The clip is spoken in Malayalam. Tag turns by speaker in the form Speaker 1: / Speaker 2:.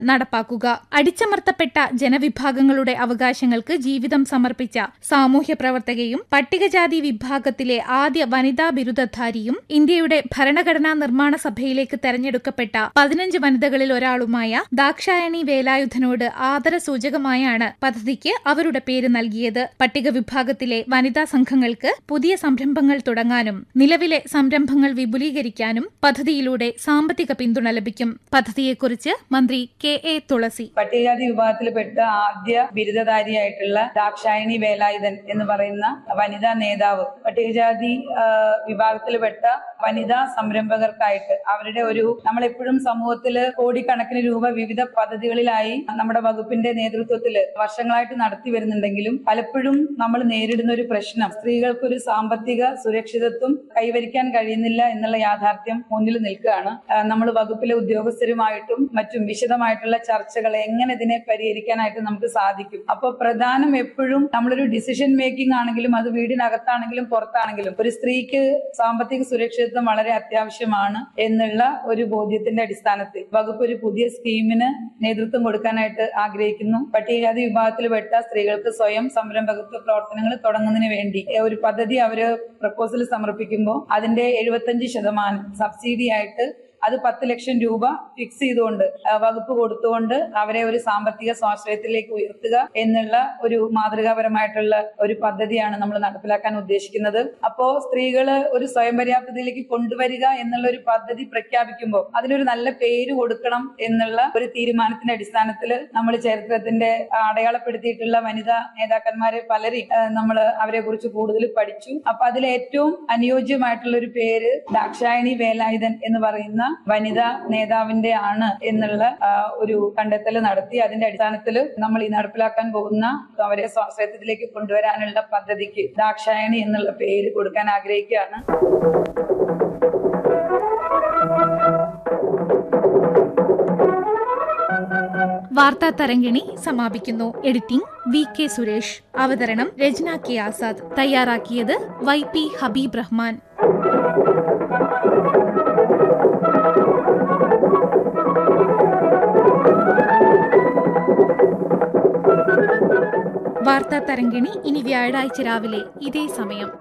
Speaker 1: നടപ്പാക്കുക അടിച്ചമർത്തപ്പെട്ട ജനവിഭാഗങ്ങളുടെ അവകാശങ്ങൾക്ക് ജീവിതം സമർപ്പിച്ച സാമൂഹ്യ പ്രവർത്തകയും പട്ടികജാതി വിഭാഗത്തിലെ ആദ്യ വനിതാ ബിരുദധാരിയും ഇന്ത്യയുടെ ഭരണഘടനാ നിർമ്മാണ സഭയിലേക്ക് തെരഞ്ഞെടുക്കപ്പെട്ട പതിനഞ്ച് വനിതകളിൽ ഒരാളുമായ ദാക്ഷായണി വേലായുധനോട് ആദരസൂചകമായാണ് പദ്ധതിക്ക് അവരുടെ പേര് നൽകിയത് പട്ടിക വിഭാഗത്തിലെ വനിതാ സംഘങ്ങൾക്ക് പുതിയ സംരംഭങ്ങൾ തുടങ്ങാനും നിലവിലെ സംരംഭങ്ങൾ വിപുലീകരിക്കാനും പദ്ധതിയിലൂടെ സാമ്പത്തിക പിന്തുണ ലഭിക്കും പദ്ധതിയെക്കുറിച്ച് മന്ത്രി കെ എ തുളസി
Speaker 2: പട്ടികജാതി വിഭാഗത്തിൽപ്പെട്ട ആദ്യ ബിരുദധാരിയായിട്ടുള്ള ദാക്ഷായണി വേലായുധൻ എന്ന് പറയുന്ന വനിതാ നേതാവ് പട്ടികജാതി ആ, വിഭാഗത്തിൽപ്പെട്ട വനിതാ സംരംഭകർക്കായിട്ട് അവരുടെ ഒരു നമ്മളെപ്പോഴും സമൂഹത്തില് കോടിക്കണക്കിന് രൂപ വിവിധ പദ്ധതികളിലായി നമ്മുടെ വകുപ്പിന്റെ നേതൃത്വത്തിൽ വർഷങ്ങളായിട്ട് നടത്തി വരുന്നുണ്ടെങ്കിലും പലപ്പോഴും നമ്മൾ നേരിടുന്ന ഒരു പ്രശ്നം സ്ത്രീകൾക്ക് ഒരു സാമ്പത്തിക സുരക്ഷിതത്വം കൈവരിക്കാൻ കഴിയുന്നില്ല എന്നുള്ള യാഥാർത്ഥ്യം മുന്നിൽ നിൽക്കുകയാണ് നമ്മൾ വകുപ്പിലെ ഉദ്യോഗസ്ഥരുമായിട്ടും മറ്റും വിശദമായിട്ടുള്ള ചർച്ചകൾ എങ്ങനെ ഇതിനെ പരിഹരിക്കാനായിട്ട് നമുക്ക് സാധിക്കും അപ്പൊ പ്രധാനം എപ്പോഴും നമ്മളൊരു ഡിസിഷൻ മേക്കിംഗ് ആണെങ്കിലും അത് വീടിനകത്താണെങ്കിലും പുറത്താണെങ്കിലും ഒരു സ്ത്രീക്ക് സാമ്പത്തിക സുരക്ഷിതത്വം വളരെ അത്യാവശ്യമാണ് എന്നുള്ള ഒരു ബോധ്യത്തിന്റെ അടിസ്ഥാനത്തിൽ വകുപ്പ് ഒരു പുതിയ സ്കീമിന് നേതൃത്വം കൊടുക്കാനായിട്ട് ആഗ്രഹിക്കുന്നു പട്ടികജാതി വിഭാഗത്തിൽപ്പെട്ട സ്ത്രീകൾക്ക് സ്വയം സംരംഭകത്വ പ്രവർത്തനങ്ങൾ തുടങ്ങുന്നതിന് വേണ്ടി ഒരു പദ്ധതി അവര് പ്രപ്പോസൽ സമർപ്പിക്കുമ്പോൾ അതിന്റെ എഴുപത്തഞ്ച് ശതമാനം സബ്സിഡി ആയിട്ട് അത് പത്ത് ലക്ഷം രൂപ ഫിക്സ് ചെയ്തുകൊണ്ട് ആ, വകുപ്പ് കൊടുത്തുകൊണ്ട് അവരെ ഒരു സാമ്പത്തിക സ്വാശ്രയത്തിലേക്ക് ഉയർത്തുക എന്നുള്ള ഒരു മാതൃകാപരമായിട്ടുള്ള ഒരു പദ്ധതിയാണ് നമ്മൾ നടപ്പിലാക്കാൻ ഉദ്ദേശിക്കുന്നത് അപ്പോ സ്ത്രീകള് ഒരു സ്വയം പര്യാപ്തതയിലേക്ക് കൊണ്ടുവരിക എന്നുള്ള ഒരു പദ്ധതി പ്രഖ്യാപിക്കുമ്പോൾ അതിനൊരു നല്ല പേര് കൊടുക്കണം എന്നുള്ള ഒരു തീരുമാനത്തിന്റെ അടിസ്ഥാനത്തിൽ നമ്മൾ ചരിത്രത്തിന്റെ ആ, അടയാളപ്പെടുത്തിയിട്ടുള്ള വനിതാ നേതാക്കന്മാരെ പലരെയും നമ്മൾ അവരെ കുറിച്ച് കൂടുതൽ പഠിച്ചു അപ്പൊ അതിൽ ഏറ്റവും അനുയോജ്യമായിട്ടുള്ള ഒരു പേര് ദാക്ഷായണി വേലായുധൻ എന്ന് പറയുന്ന വനിതാ നേതാവിന്റെ ആണ് എന്നുള്ള ആ, ഒരു കണ്ടെത്തൽ നടത്തി അതിന്റെ അടിസ്ഥാനത്തിൽ നമ്മൾ ഈ നടപ്പിലാക്കാൻ പോകുന്ന അവരെ സ്വാശ്രയത്വത്തിലേക്ക് കൊണ്ടുവരാനുള്ള പദ്ധതിക്ക് ദാക്ഷായണി എന്നുള്ള പേര് കൊടുക്കാൻ ആഗ്രഹിക്കുകയാണ്
Speaker 1: വാർത്താ തരംഗിണി സമാപിക്കുന്നു എഡിറ്റിംഗ് വി കെ സുരേഷ് അവതരണം രചന കെ ആസാദ് തയ്യാറാക്കിയത് വൈ പി ഹബീബ് റഹ്മാൻ വാർത്താ തരംഗിണി ഇനി വ്യാഴാഴ്ച രാവിലെ ഇതേ സമയം